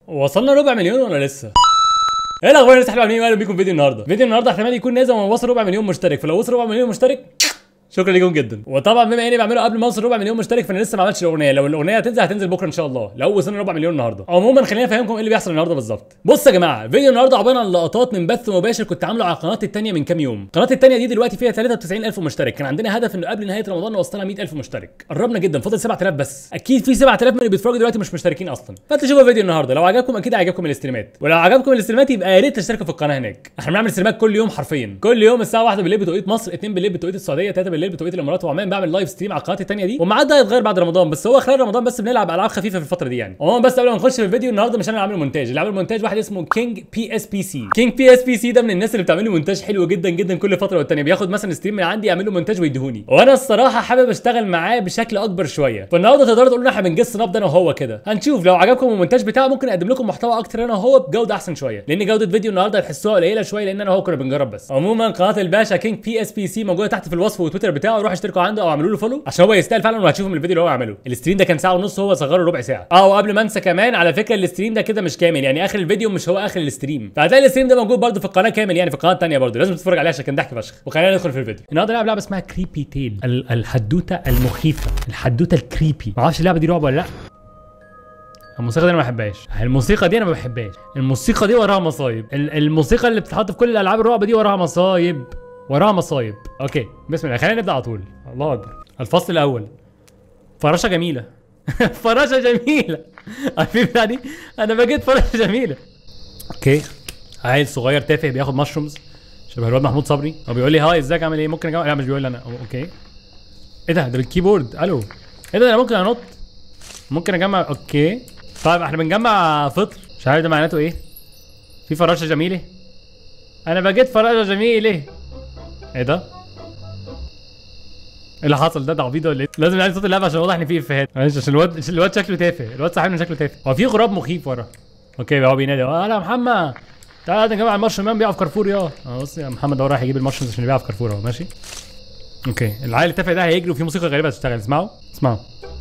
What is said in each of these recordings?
وصلنا ربع مليون ولا لسه؟ ايه الاخبار يا ناس حلوه عاملين ايه اهلا بيكم في فيديو النهارده فيديو النهارده احتمال يكون نازل وما وصل ربع مليون مشترك فلو وصل ربع مليون مشترك شكرا ليكم جدا وطبعا بما اني بعمله قبل ما اوصل ربع مليون مشترك فانا لسه ما عملتش الاغنيه لو الاغنيه هتنزل هتنزل بكره ان شاء الله لو وصلنا ربع مليون النهارده عموما خليني افهمكم ايه اللي بيحصل النهارده بالظبط بصوا يا جماعه فيديو النهارده عباره عن لقطات من بث مباشر كنت عامله على قناتي الثانيه من كام يوم قناتي الثانيه دي دلوقتي فيها 93000 مشترك كان عندنا هدف انه قبل نهايه رمضان نوصلها 100000 مشترك قربنا جدا فاضل 7000 بس اكيد في 7000 من اللي بيتفرجوا دلوقتي مش مشتركين اصلا فانتوا شوفوا الفيديو النهارده لو عجبكم اكيد عجبكم الاستريمات ولو عجبكم الاستريمات يبقى يا ريت تشتركوا في القناه هناك احنا بنعمل استريمات كل يوم حرفيا كل يوم الساعه 1 بالليل بتوقيت مصر 2 بالليل بتوقيت السعوديه 3 بالليل بتوقيت الامارات وعمان بعمل لايف ستريم على القناه الثانيه دي وميعاد ده هيتغير بعد رمضان بس هو خلال رمضان بس بنلعب العاب خفيفه في الفتره دي يعني عموما بس قبل ما نخش في الفيديو النهارده مش انا اللي عامل مونتاج اللي عامل مونتاج واحد اسمه كينج بي اس بي سي كينج بي اس بي سي ده من الناس اللي بتعمل لي مونتاج حلو جدا جدا كل فتره والتانيه بياخد مثلا ستريم من عندي يعمل له مونتاج ويديهوني وانا الصراحه حابب اشتغل معاه بشكل اكبر شويه فالنهارده تقدروا تقولوا ان احنا بنجس نبض انا وهو كده هنشوف لو عجبكم المونتاج بتاعه ممكن اقدم لكم محتوى اكتر انا وهو بجوده احسن شويه لان جوده فيديو النهارده هتحسوها قليله شويه لان انا وهو كنا بنجرب بس عموما قناه الباشا كينج بي اس بي سي موجوده تحت في الوصف والتويتر بتاعه روحوا اشتركوا عنده او اعملوا له فولو عشان هو يستاهل فعلا وهتشوفوا من الفيديو اللي هو عمله الستريم ده كان ساعه ونص هو صغره ربع ساعه اه وقبل ما انسى كمان على فكره الستريم ده كده مش كامل يعني اخر الفيديو مش هو اخر الستريم فهتلاقي الستريم ده موجود برده في القناه كامل يعني في القناه الثانيه برده لازم تتفرج عليه عشان كان ضحك فشخ وخلينا ندخل في الفيديو النهارده نلعب لعبه اسمها كريبي تيل ال- الحدوته المخيفه الحدوته الكريبي ما اعرفش اللعبه دي رعب ولا لا الموسيقى دي انا ما بحبهاش الموسيقى دي انا ما بحبهاش الموسيقى دي وراها مصايب ال- الموسيقى اللي بتتحط في كل الالعاب الرعب دي وراها مصايب وراها مصايب اوكي بسم الله خلينا نبدا على طول الله اكبر الفصل الاول فراشه جميله فراشه جميله عارفين يعني انا بجد فراشه جميله اوكي عيل صغير تافه بياخد مشرومز شبه الواد محمود صبري هو بيقول لي هاي ازيك عامل ايه ممكن اجمع لا مش بيقول لي انا أو- اوكي ايه ده ده بالكيبورد الو ايه ده انا ممكن انط ممكن اجمع اوكي طيب احنا بنجمع فطر مش عارف ده معناته ايه في فراشه جميله انا بجد فراشه جميله ايه ده ايه اللي حصل ده ده عبيط ولا ايه؟ لازم نعلي صوت اللعبه عشان واضح ان في افيهات معلش عشان الواد عشان الواد شكله تافه الواد صاحبنا شكله تافه هو في غراب مخيف ورا اوكي هو بينادي اه لا محمد تعالى نجمع المشروم مان بيقع في كارفور يا اه بص يا محمد هو رايح يجيب المشروم عشان يبيعها في كارفور اهو ماشي اوكي العيل التافه ده هيجري وفي موسيقى غريبه هتشتغل اسمعوا اسمعوا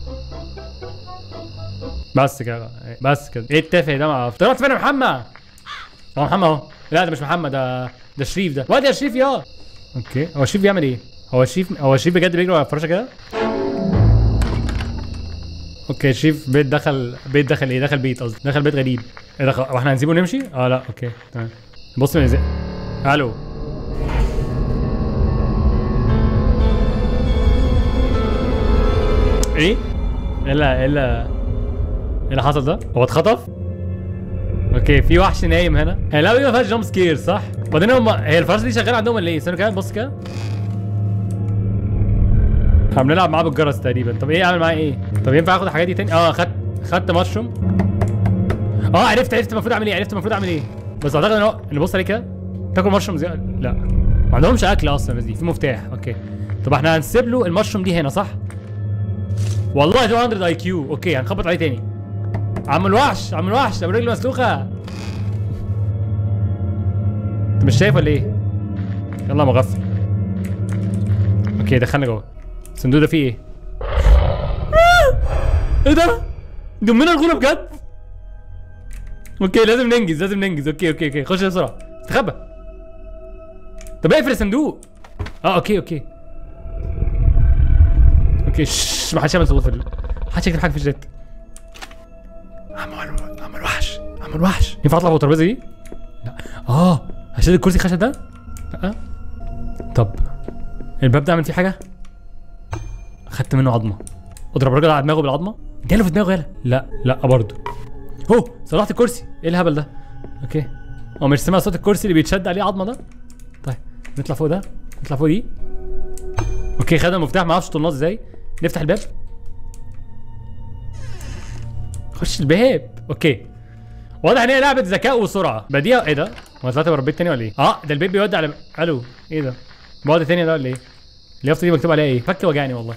بس كده بس كده ايه التافه ده ما اعرفش طلعت فين يا محمد هو محمد اهو لا ده مش محمد ده ده شريف ده واد يا شريف يا اوكي هو شريف بيعمل ايه هو شريف هو شريف بجد بيجري ورا الفراشه كده اوكي شريف بيت دخل بيت دخل ايه دخل بيت قصدي دخل بيت غريب ايه دخل واحنا هنسيبه نمشي اه لا اوكي تمام بص من ازاي الو ايه ايه اللي ايه اللي ايه اللي حصل ده هو اتخطف اوكي في وحش نايم هنا هي اللعبه دي ما فيهاش جامب سكير صح وبعدين هم هي الفراشة دي شغاله عندهم ولا ايه استنوا كده بص كده احنا بنلعب معاه بالجرس تقريبا طب ايه اعمل معاه ايه طب ينفع اخد الحاجات دي تاني اه خدت خدت مشروم اه عرفت عرفت المفروض اعمل ايه عرفت المفروض اعمل ايه بس اعتقد ان هو نبص عليه كده تاكل مشروم زي لا ما عندهمش اكل اصلا الناس دي في مفتاح اوكي طب احنا هنسيب له المشروم دي هنا صح والله 200 اي كيو اوكي هنخبط عليه تاني عم الوحش عم الوحش ابو رجل مسلوخه انت مش شايف ولا ايه يلا مغفل اوكي دخلنا جوه الصندوق ده فيه ايه ايه ده دمنا الغولة بجد اوكي لازم ننجز لازم ننجز اوكي اوكي اوكي خش بسرعه استخبى طب اقفل الصندوق اه اوكي اوكي اوكي شش ما حدش يعمل صوت في ال- ما حدش يكتب حاجه في الشات عم الو- عم الوحش عم الوحش ينفع اطلع فوق الترابيزه دي؟ لا اه هشيل الكرسي الخشب ده؟ لا طب الباب ده عمل فيه حاجه؟ خدت منه عظمه اضرب الراجل على دماغه بالعظمه اديله في دماغه يلا لا لا برضه هو صلحت الكرسي ايه الهبل ده؟ اوكي هو مش سامع صوت الكرسي اللي بيتشد عليه عظمه ده؟ طيب نطلع فوق ده نطلع فوق دي اوكي خدنا المفتاح ما اعرفش طلناه ازاي نفتح الباب خش الباب اوكي واضح ان هي لعبه ذكاء وسرعه بديهه ايه ده هو طلعت بره البيت تاني ولا ايه اه ده البيت بيودي على الو ايه ده بعد تاني ده ولا ايه اليافطه دي مكتوب عليها ايه فك وجعني والله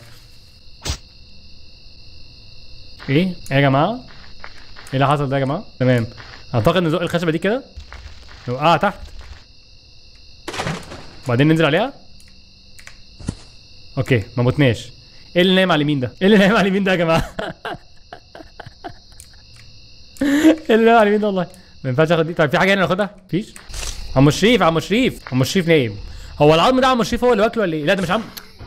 ايه ايه يا جماعه ايه اللي حصل ده يا جماعه تمام اعتقد نزق الخشبه دي كده نوقعها تحت وبعدين ننزل عليها اوكي ما متناش ايه اللي نايم على اليمين ده ايه اللي نايم على اليمين ده يا جماعه ايه اللي على اليمين ده والله ما ينفعش اخد دي طيب في حاجه هنا ناخدها مفيش عم شريف عم شريف عم شريف نايم هو العظم ده عم شريف هو اللي واكله ولا ايه لا ده مش عم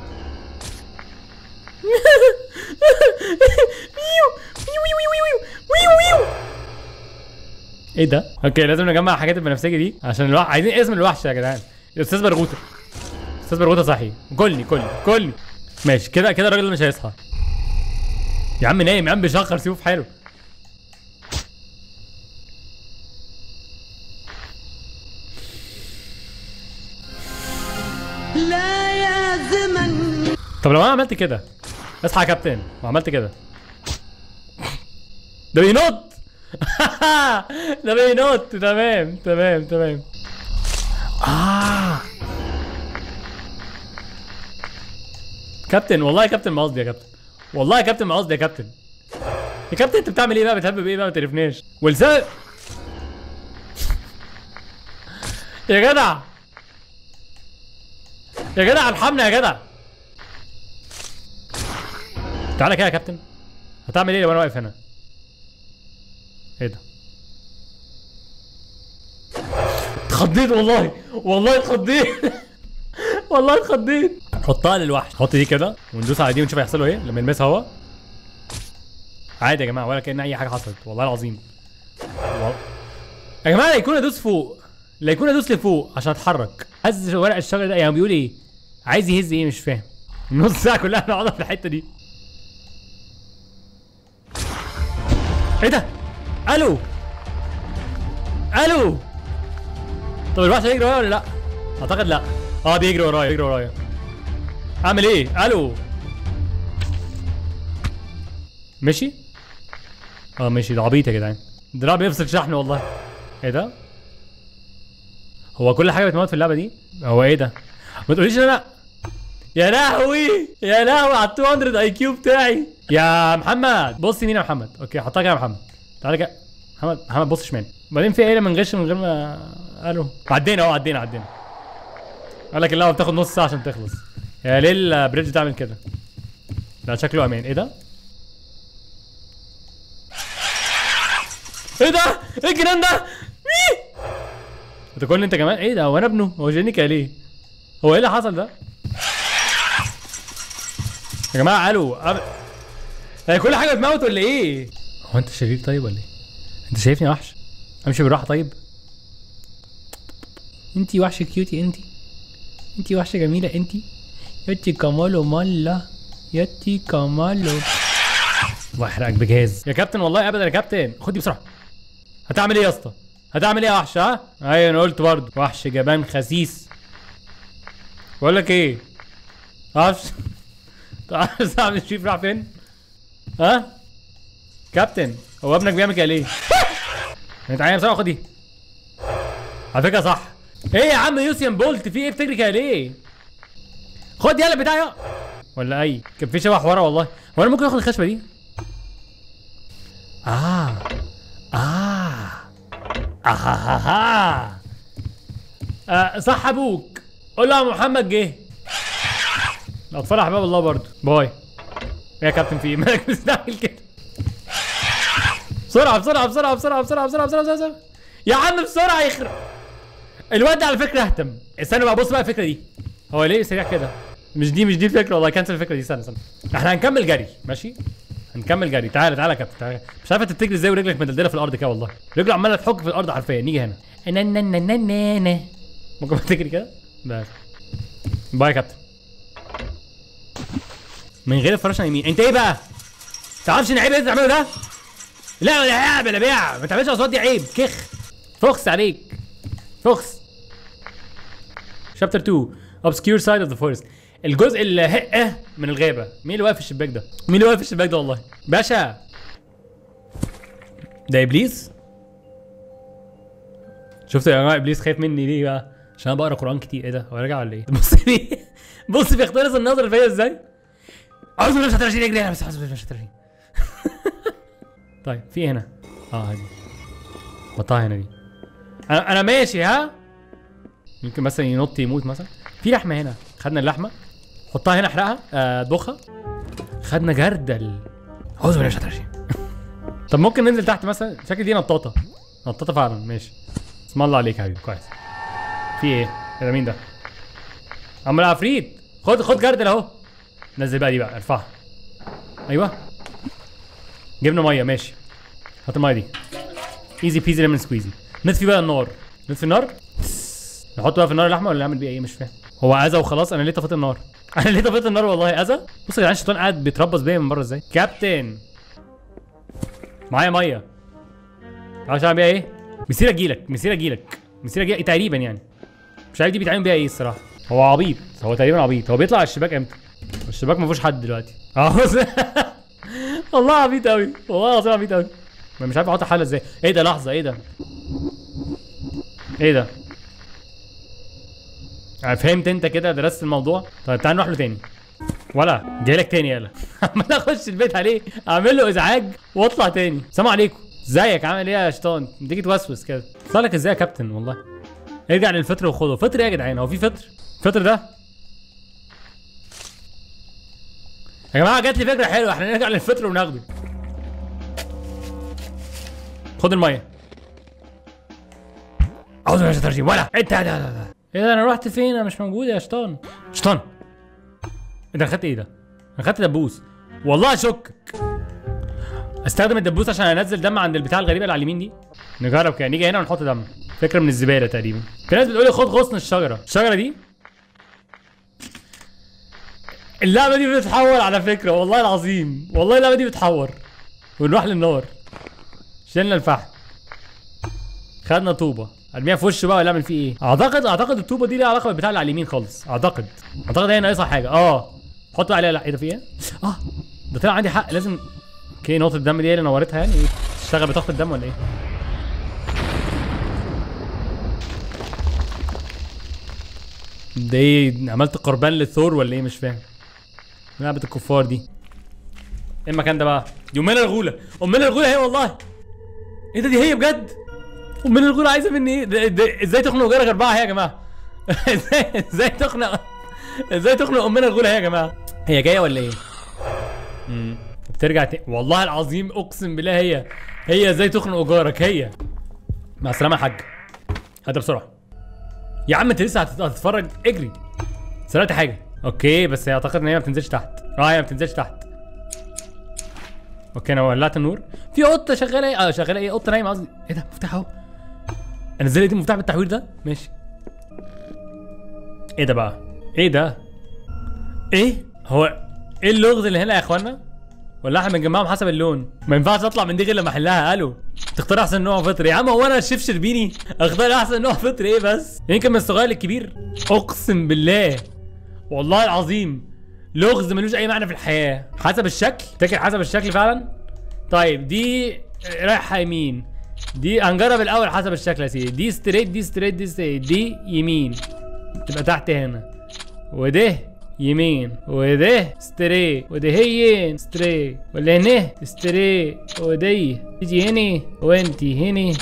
ايه ده؟ اوكي لازم نجمع الحاجات البنفسجي دي عشان الوحش عايزين اسم الوحش يا جدعان الاستاذ برغوثه استاذ برغوثه صحي كلني كلني كلني ماشي كده كده الراجل ده مش هيصحى يا عم نايم يا عم بيشخر سيبه في حاله لا يا زمن طب لو انا عملت كده اصحى يا كابتن وعملت كده ده بينط ده بينط تمام تمام تمام اه كابتن والله يا كابتن ما قصدي يا كابتن والله يا كابتن ما قصدي يا كابتن يا كابتن انت بتعمل ايه بقى بتهبب ايه بقى ما تعرفناش ولسان يا جدع يا جدع ارحمنا يا جدع تعالى كده يا كابتن هتعمل ايه لو انا واقف هنا ايه ده اتخضيت والله والله اتخضيت والله اتخضيت حطها للوحش حط دي كده وندوس على دي ونشوف هيحصل له ايه لما يلمسها هو عادي يا جماعه ولا كان اي حاجه حصلت والله العظيم والله. يا جماعه لا يكون ادوس فوق لا يكون ادوس لفوق عشان اتحرك هز ورق الشجر ده يعني بيقول ايه عايز يهز ايه مش فاهم نص ساعه كلها نقعد في الحته دي ايه ده الو الو طب الوحش هيجري ورايا ولا لا اعتقد لا اه بيجري ورايا بيجري ورايا اعمل ايه الو مشي اه مشي ده عبيط يا جدعان دراع بيفصل شحن والله ايه ده هو كل حاجه بتموت في اللعبه دي هو ايه ده ما تقوليش إن انا يا لهوي يا لهوي على ال 200 اي كيو بتاعي يا محمد بص يمين يا محمد اوكي حطها كده يا محمد تعالى كده محمد محمد بص شمال بعدين في ايه من غش من غير ما الو عدينا اهو عدينا عدينا قال لك اللعبه بتاخد نص ساعه عشان تخلص يا ليه البريدج تعمل كده لا شكله امان ايه ده ايه ده ايه الجنان ده مين انت كل انت كمان ايه ده هو انا ابنه هو جينيكا ليه هو ايه اللي حصل ده يا جماعه الو أب... هي كل حاجه بتموت ولا ايه هو انت شرير طيب ولا ايه انت شايفني وحش امشي بالراحه طيب انتي وحشه كيوتي انتي انتي وحشه جميله انتي ياتي كمالو مالا ياتي كمالو واحرقك بجهاز يا كابتن والله ابدا يا كابتن خد دي بسرعه هتعمل ايه يا اسطى هتعمل ايه يا وحش ها ايوه انا قلت برضه وحش جبان خسيس بقول لك ايه تعرفش تعرف صاحب الشيف راح فين ها كابتن هو ابنك بيعمل كده ليه انت عايز بسرعه خد دي على فكره صح ايه يا عم يوسيان بولت في ايه بتجري كده ليه خد يلا بتاعي ولا اي كان في شبح ورا والله هو انا ممكن اخد الخشبه دي اه اه آه آه صح ابوك قول له يا محمد جه الاطفال احباب الله برضه باي إيه يا كابتن في ايه مالك مستعجل كده بسرعه بسرعه بسرعه بسرعه بسرعه بسرعه بسرعه بسرعه, بسرعة. يا عم بسرعه يخرب الواد ده على فكره اهتم استنى بقى بص بقى الفكره دي هو ليه سريع كده مش دي مش دي الفكره والله كنسل الفكره دي استنى استنى احنا هنكمل جري ماشي هنكمل جري تعالى تعالى يا كابتن تعالى مش عارف انت بتجري ازاي ورجلك مدلدله في الارض كده والله رجله عماله تحك في الارض حرفيا نيجي هنا نا- نا- نا- نا- نا- نا. ممكن ما تجري كده بس باي يا كابتن من غير الفراشه يمين انت ايه بقى تعرفش ان عيب اللي انت تعمله ده لا ولا عيب ولا بيع ما تعملش اصوات دي عيب كخ فخس عليك فخس شابتر 2 obscure side of the forest الجزء اللي هقه من الغابه مين اللي واقف في الشباك ده مين اللي واقف في الشباك ده والله باشا ده ابليس شفتوا يا جماعه ابليس خايف مني ليه بقى عشان انا بقرا قران كتير ايه ده هو راجع ولا ايه بص لي بص بيختلط النظر فيا ازاي اعوذ بالله من الشيطان الرجيم اجري انا بس اعوذ بالله من الشيطان الرجيم طيب في هنا اه هدي حطها هنا دي انا انا ماشي ها يمكن مثلا ينط يموت مثلا في لحمه هنا خدنا اللحمه حطها هنا احرقها آه، اطبخها خدنا جردل اعوذ بالله من الشيطان الرجيم طب ممكن ننزل تحت مثلا شكل دي نطاطه نطاطه فعلا ماشي اسم الله عليك يا حبيبي كويس في ايه؟ ايه ده مين ده؟ عم العفريت خد خد جردل اهو نزل بقى دي بقى ارفعها ايوه جبنا ميه ماشي هات الميه دي ايزي بيزي ليمون سكويزي نطفي بقى النار نطفي النار نحط بقى في النار اللحمه ولا نعمل بيها ايه مش فاهم هو اذى وخلاص انا ليه طفيت النار انا ليه طفيت النار والله اذى بص يا جدعان الشيطان قاعد بيتربص بيا من بره ازاي كابتن معايا ميه عارف اعمل بيها ايه مسير اجيلك مسير اجيلك مسير اجيلك تقريبا يعني مش عارف دي بيتعمل بيها ايه الصراحه هو عبيط هو تقريبا عبيط هو بيطلع على الشباك امتى الشباك ما فيهوش حد دلوقتي اه بص والله عبيط قوي والله العظيم عبيط قوي ما مش عارف احط حاله ازاي ايه ده لحظه ايه ده ايه ده آه، فهمت انت كده درست الموضوع طيب تعال نروح له تاني ولا جاي لك تاني يلا عمال اخش البيت عليه اعمل له ازعاج واطلع تاني سلام عليكم ازيك عامل ايه يا شيطان تيجي توسوس كده طلع لك ازاي يا كابتن والله ارجع للفطر وخده فطر ايه يا جدعان هو في فطر الفطر ده يا جماعه جات لي فكره حلوه احنا نرجع للفطر وناخده خد الميه اعوذ بالله من الشيطان الرجيم ولا انت ده ده ده ايه ده انا رحت فين انا مش موجود يا شيطان شيطان انت اخدت ايه ده؟ انا خدت دبوس والله اشكك استخدم الدبوس عشان انزل دم عند البتاع الغريبه اللي على اليمين دي نجرب كده نيجي هنا ونحط دم فكره من الزباله تقريبا في ناس بتقول لي خد غصن الشجره الشجره دي اللعبه دي بتتحور على فكره والله العظيم والله اللعبه دي بتحور ونروح للنار شلنا الفحم خدنا طوبه ارميها في وشه بقى ولا اعمل فيه ايه اعتقد اعتقد الطوبه دي ليها علاقه بالبتاع اللي على اليمين خالص اعتقد اعتقد هي ناقصها حاجه اه حط عليها لا ايه ده في ايه اه ده طلع عندي حق لازم اوكي نقطه الدم دي هي اللي نورتها يعني ايه تشتغل بطاقه الدم ولا ايه ده ايه عملت قربان للثور ولا ايه مش فاهم لعبه الكفار دي ايه المكان ده بقى دي امنا الغوله امنا الغوله هي والله ايه ده دي هي بجد امنا الغوله عايزه مني ايه ده- ده- ازاي تخنق جارك اربعه هي يا جماعه ازاي ازاي تخنق ازاي تخنق امنا الغوله هي يا جماعه هي جايه ولا ايه امم بترجع ت... والله العظيم اقسم بالله هي هي ازاي تخنق جارك هي مع السلامه يا حاج هات بسرعه يا عم انت لسه هتت- هتتفرج اجري سرقت حاجه اوكي بس اعتقد ان هي ما بتنزلش تحت اه هي ما بتنزلش تحت اوكي انا ولعت النور في قطه شغاله ايه اه شغاله ايه قطه نايمه قصدي ايه ده مفتاح اهو انزل لي دي مفتاح بالتحوير ده ماشي ايه ده بقى ايه ده ايه هو ايه اللغز اللي هنا يا اخوانا ولا احنا بنجمعهم حسب اللون ما ينفعش اطلع من دي غير لما احلها الو تختار احسن نوع فطر يا عم هو انا الشيف شربيني اختار احسن نوع فطر ايه بس يمكن من الصغير للكبير اقسم بالله والله العظيم لغز ملوش اي معنى في الحياه حسب الشكل تفتكر حسب الشكل فعلا طيب دي رايحه يمين دي هنجرب الاول حسب الشكل يا سيدي دي ستريت دي ستريت دي ستريت دي يمين تبقى تحت هنا وده يمين وده ستريت وده هي ستريت واللي هنا ستريت ودي تيجي هنا وانتي هنا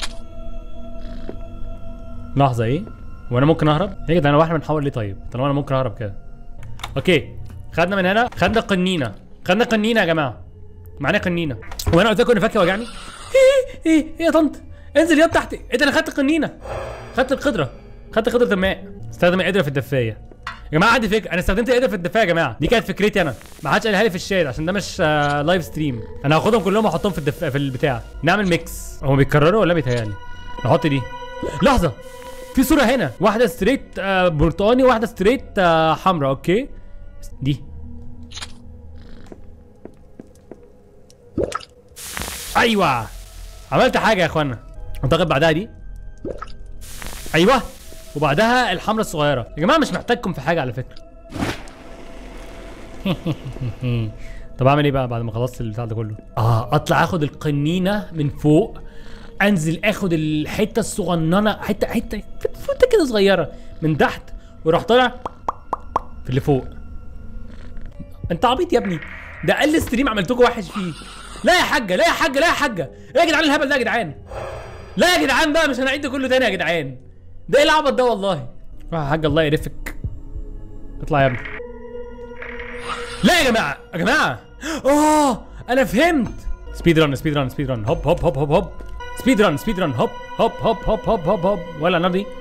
لحظة ايه؟ وانا ممكن اهرب؟ ايه يا جدعان هو احنا بنحور ليه طيب؟ طالما انا ممكن اهرب كده. اوكي خدنا من هنا خدنا قنينة خدنا قنينة يا جماعة معانا قنينة وانا قلت لكم ان فاكهة وجعني؟ ايه ايه ايه يا طنط انزل يا تحت ايه ده انا خدت قنينة خدت القدرة خدت قدرة الماء استخدم القدرة في الدفاية يا جماعه عندي فكره انا استخدمت القدره في الدفاع يا جماعه دي كانت فكرتي انا ما حدش قالها لي في الشات عشان ده مش آه لايف ستريم انا هاخدهم كلهم واحطهم في الدفاع في البتاع نعمل ميكس هم بيتكرروا ولا بيتهيألي نحط دي لحظه في صوره هنا واحده ستريت آه برتقاني وواحده ستريت آه حمراء اوكي دي ايوه عملت حاجه يا اخوانا اعتقد بعدها دي ايوه وبعدها الحمراء الصغيره يا جماعه مش محتاجكم في حاجه على فكره طب اعمل ايه بقى بعد ما خلصت البتاع ده كله اه اطلع اخد القنينه من فوق انزل اخد الحته الصغننه حته حته حته كده صغيره من تحت واروح طالع في اللي فوق انت عبيط يا ابني ده اقل ستريم عملتكم وحش فيه لا يا حاجه لا يا حاجه لا يا حاجه ايه يا جدعان الهبل ده يا جدعان لا يا جدعان بقى مش هنعيد ده كله تاني يا جدعان ده ايه العبط ده والله روح يا حاج الله يقرفك اطلع يا ابني لا يا جماعه يا جماعه اه انا فهمت سبيد ران سبيد ران سبيد ران هوب هوب هوب هوب هوب سبيد ران سبيد ران هوب هوب هوب هوب هوب هوب هوب ولا النار دي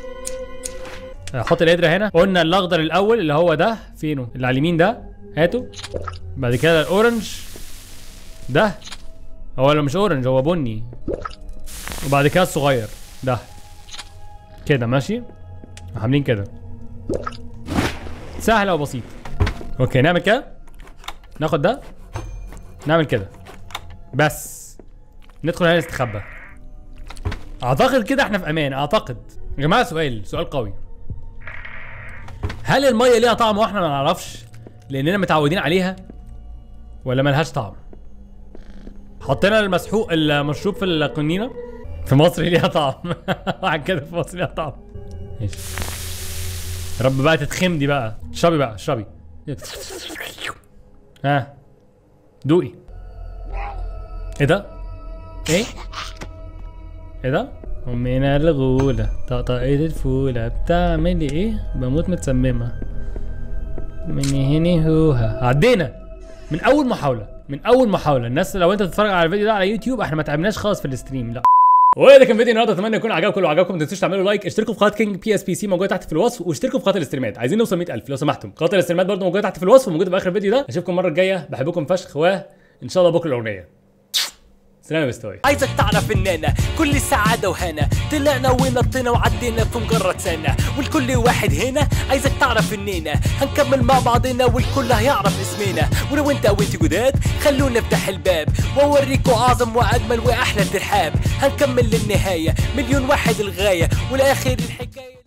حط القدرة هنا قلنا الاخضر الاول اللي هو ده فينه اللي على اليمين ده هاته بعد كده الاورنج ده هو لو مش اورنج هو بني وبعد كده الصغير ده كده ماشي عاملين كده سهله وبسيطه اوكي نعمل كده ناخد ده نعمل كده بس ندخل هنا نستخبى اعتقد كده احنا في امان اعتقد يا جماعه سؤال سؤال قوي هل الميه ليها طعم واحنا ما نعرفش لاننا متعودين عليها ولا ملهاش طعم حطينا المسحوق المشروب في القنينه في مصر ليها طعم واحد كده في مصر ليها طعم ماشي يا رب بقى تتخمدي بقى اشربي بقى اشربي ها دوقي ايه ده ايه ايه ده من الغولة طقطقة الفولة بتعملي ايه بموت متسممة من هنا هوها عدينا من اول محاولة من اول محاولة الناس لو انت بتتفرج على الفيديو ده على يوتيوب احنا ما تعبناش خالص في الاستريم لا وده كان فيديو النهارده اتمنى يكون عجبكم لو عجبكم ما تنسوش تعملوا لايك اشتركوا في قناه كينج بي اس بي سي موجوده تحت في الوصف واشتركوا في قناه الاستريمات عايزين نوصل 100000 لو سمحتم قناه الاستريمات برضه موجوده تحت في الوصف وموجوده في اخر الفيديو ده اشوفكم المره الجايه بحبكم فشخ وان شاء الله بكره الاغنيه سلام يا مستوي عايزك تعرف اننا كل سعادة وهنا طلعنا ونطينا وعدينا في مجرد سنة والكل واحد هنا عايزك تعرف اننا هنكمل مع بعضنا والكل هيعرف اسمنا ولو انت او انت جداد خلونا نفتح الباب واوريكم اعظم واجمل واحلى ترحاب هنكمل للنهاية مليون واحد الغاية والاخر الحكاية